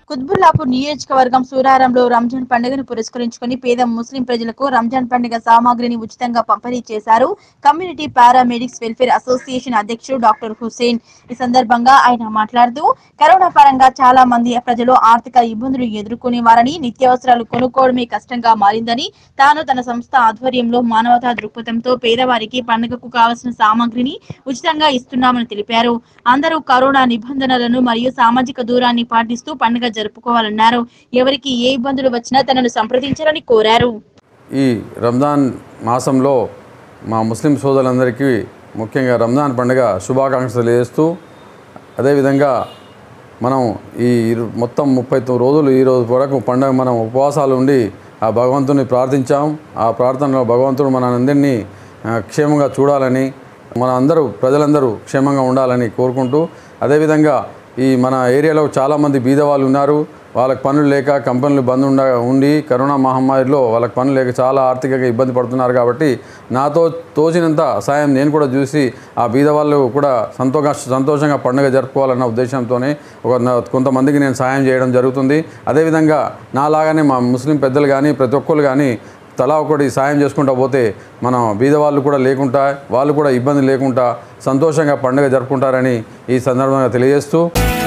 కుత్బుల్లాపూర్ నియోజకవర్గం సూరారంలో రంజాన్ పండుగను పురస్కరించుకుని పేద ముస్లిం ప్రజలకు రంజాన్ పండుగ సామాగ్రిని ఉచితంగా పంపిణీ చేశారు కమ్యూనిటీ పారామెడిక్స్ వెల్ఫేర్ అసోసియేషన్ అధ్యక్షుడు డాక్టర్ హుసేన్ ఈ సందర్భంగా ఆయన మాట్లాడుతూ కరోనా పరంగా చాలా మంది ప్రజలు ఆర్థిక ఇబ్బందులు ఎదుర్కొనేవారని నిత్యావసరాలు కొనుక్కోవడమే కష్టంగా మారిందని తాను తన సంస్థ ఆధ్వర్యంలో మానవతా దృక్పథంతో పేదవారికి పండుగకు కావలసిన సామాగ్రిని ఉచితంగా ఇస్తున్నామని తెలిపారు అందరూ కరోనా నిబంధనలను మరియు సామాజిక దూరాన్ని పాటిస్తూ పండుగ జరుపుకోవాలన్నారు ఎవరికి ఏ ఇబ్బందులు వచ్చినా తనను సంప్రదించాలని కోరారు ఈ రంజాన్ మాసంలో మా ముస్లిం సోదరులందరికీ ముఖ్యంగా రంజాన్ పండుగ శుభాకాంక్షలు తెలియజేస్తూ అదేవిధంగా మనం ఈ ఇరు- మొత్తం ముప్పై తొమ్మిది రోజులు ఈ రోజు వరకు పండుగ మనం ఉపవాసాలు ఉండి ఆ భగవంతుని ప్రార్థించాం ఆ ప్రార్థనలో భగవంతుడు మనందరినీ ఆ, క్షేమంగా చూడాలని మన అందరూ ప్రజలందరూ క్షేమంగా ఉండాలని కోరుకుంటూ అదేవిధంగా ఈ మన ఏరియాలో చాలామంది బీద వాళ్ళు ఉన్నారు వాళ్ళకి పనులు లేక కంపెనీలు బంద్ ఉండ ఉండి కరోనా మహమ్మారిలో వాళ్ళకి పనులు లేక చాలా ఆర్థికంగా ఇబ్బంది పడుతున్నారు కాబట్టి నాతో తోచినంత సాయం నేను కూడా చూసి ఆ బీద వాళ్ళు కూడా సంతోష సంతోషంగా పండుగ జరుపుకోవాలన్న ఉద్దేశంతోనే ఒక నా- కొంతమందికి నేను సాయం చేయడం జరుగుతుంది అదేవిధంగా నాలాగానే మా ముస్లిం పెద్దలు కానీ ప్రతి ఒక్కరు కానీ తలా ఒకటి సాయం చేసుకుంటా పోతే మనం బీదవాళ్ళు కూడా లేకుండా వాళ్ళు కూడా ఇబ్బంది లేకుండా సంతోషంగా పండుగ జరుపుకుంటారని ఈ సందర్భంగా తెలియజేస్తూ